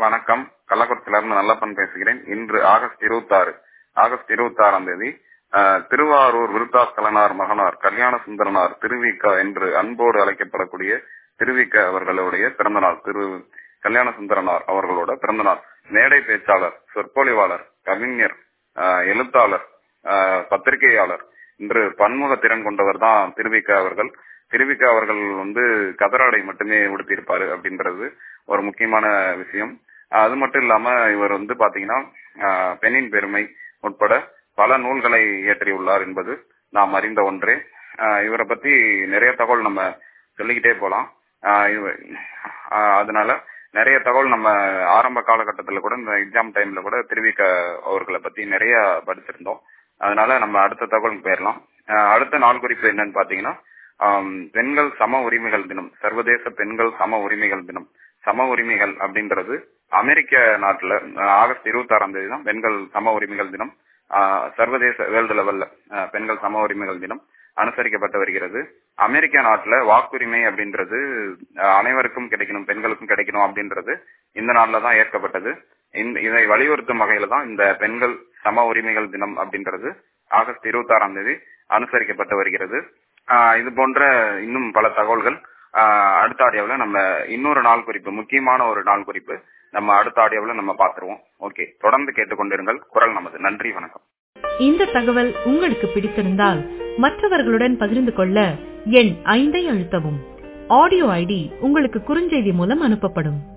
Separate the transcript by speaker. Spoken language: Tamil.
Speaker 1: வணக்கம் கள்ளக்குறிச்சியிலிருந்து நல்லப்பன் பேசுகிறேன் இன்று ஆகஸ்ட் இருபத்தி ஆறு ஆகஸ்ட் இருபத்தி ஆறாம் தேதி அஹ், திருவாரூர் விருத்தாஸ்கலனார் மகனார் கல்யாண சுந்தரனார் திருவிக என்று அன்போடு அழைக்கப்படக்கூடிய திருவிக அவர்களுடைய பிறந்தநாள் திரு கல்யாண சுந்தரனார் அவர்களோட பிறந்தநாள் மேடை பேச்சாளர் சொற்பொழிவாளர் கவிஞர் அஹ், எழுத்தாளர் அஹ், பத்திரிகையாளர் இன்று பன்முக திறன் கொண்டவர் தான் திருவிக அவர்கள் திருவிக அவர்கள் வந்து கதராடை மட்டுமே உடுத்தியிருப்பாரு அப்படின்றது ஒரு முக்கியமான விஷயம் அது மட்டும் இல்லாம இவர் வந்து பாத்தீங்கன்னா ஆஹ், பெண்ணின் பெருமை உட்பட பல நூல்களை இயற்றியுள்ளார் என்பது நாம் அறிந்த ஒன்றே ஆஹ், இவரை பத்தி நிறைய தகவல் நம்ம சொல்லிக்கிட்டே போலாம் ஆஹ், இவ- ஆஹ், அதனால நிறைய தகவல் நம்ம ஆரம்ப காலகட்டத்தில் கூட இந்த எக்ஸாம் டைம்ல கூட திருவிக்க அவர்களை பத்தி நிறைய படிச்சிருந்தோம் அதனால நம்ம அடுத்த தகவலுக்கு போயிடலாம் ஆஹ், அடுத்த நாள் குறிப்பு என்னன்னு பாத்தீங்கன்னா ஆம், பெண்கள் சம உரிமைகள் தினம் சர்வதேச பெண்கள் சம உரிமைகள் தினம் சம உரிமைகள் அப்படின்றது அமெரிக்க நாட்டுல அஹ், ஆகஸ்ட் இருபத்தி ஆறாம் தேதி தான் பெண்கள் சம உரிமைகள் தினம் ஆஹ், சர்வதேச வேர்ல்டு லெவல்ல அஹ், பெண்கள் சம உரிமைகள் தினம் அனுசரிக்கப்பட்டு வருகிறது அமெரிக்க நாட்டுல வாக்குரிமை அப்படின்றது அஹ், அனைவருக்கும் கிடைக்கணும் பெண்களுக்கும் கிடைக்கணும் அப்படின்றது இந்த நாள்ல தான் ஏற்கப்பட்டது இந்த இதை வலியுறுத்தும் வகையில தான் இந்த பெண்கள் சம உரிமைகள் தினம் அப்படின்றது ஆகஸ்ட் இருபத்தி ஆறாம் தேதி அனுசரிக்கப்பட்டு வருகிறது ஆஹ் இது போன்ற இன்னும் பல தகவல்கள் ஆஹ் அடுத்த ஆடியோவில் நம்ம இன்னொரு நாள் குறிப்பு முக்கியமான ஒரு நாள் குறிப்பு நம்ம அடுத்த ஆடியோவில் நம்ம பார்த்துருவோம் ஓகே தொடர்ந்து கேட்டுக்கொண்டிருங்கள் குரல் நமது நன்றி வணக்கம்
Speaker 2: இந்த தகவல் உங்களுக்கு பிடித்திருந்தால் மற்றவர்களுடன் பகிர்ந்து கொள்ள எண் ஐந்தை அழுத்தவும் ஆடியோ ஐடி உங்களுக்கு குறுஞ்செய்தி மூலம் அனுப்பப்படும்